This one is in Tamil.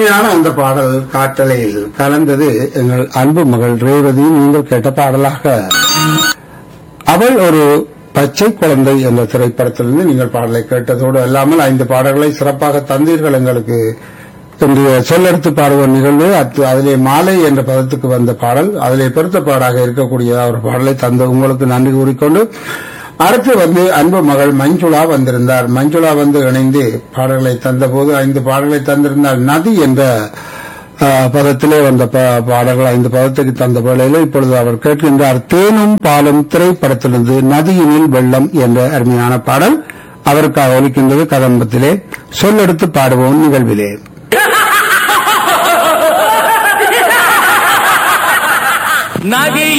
அருமையான அந்த பாடல் காட்டலையில் கலந்தது எங்கள் அன்பு மகள் ரேவதி நீங்கள் கேட்ட பாடலாக அவள் ஒரு பச்சை குழந்தை என்ற திரைப்படத்திலிருந்து நீங்கள் பாடலை கேட்டதோடு அல்லாமல் ஐந்து பாடல்களை சிறப்பாக தந்தீர்கள் எங்களுக்கு இன்றைய சொல்லெடுத்து பாடுவோர் நிகழ்வு அத்து- அதிலே மாலை என்ற பதத்துக்கு வந்த பாடல் அதிலே பெருத்த பாடாக இருக்கக்கூடிய ஒரு பாடலை தந்த உங்களுக்கு நன்றி கூறிக்கொண்டு அடுத்து வந்து அன்பு மகள் மஞ்சுளா வந்திருந்தார் மஞ்சுளா வந்து இணைந்து பாடல்களை தந்தபோது ஐந்து பாடல்களை தந்திருந்தார் நதி என்ற ஆ, பதத்திலே வந்த ப- பாடல்கள் ஐந்து பதத்துக்கு தந்த வேளையில இப்பொழுது அவர் கேட்கின்றார் தேனும் பாலும் திரைப்படத்திலிருந்து நதியினில் வெள்ளம் என்ற அருமையான பாடல் அவருக்காக ஒலிக்கின்றது கதம்பத்திலே சொல்லெடுத்து பாடுவோம் நிகழ்விலே நதி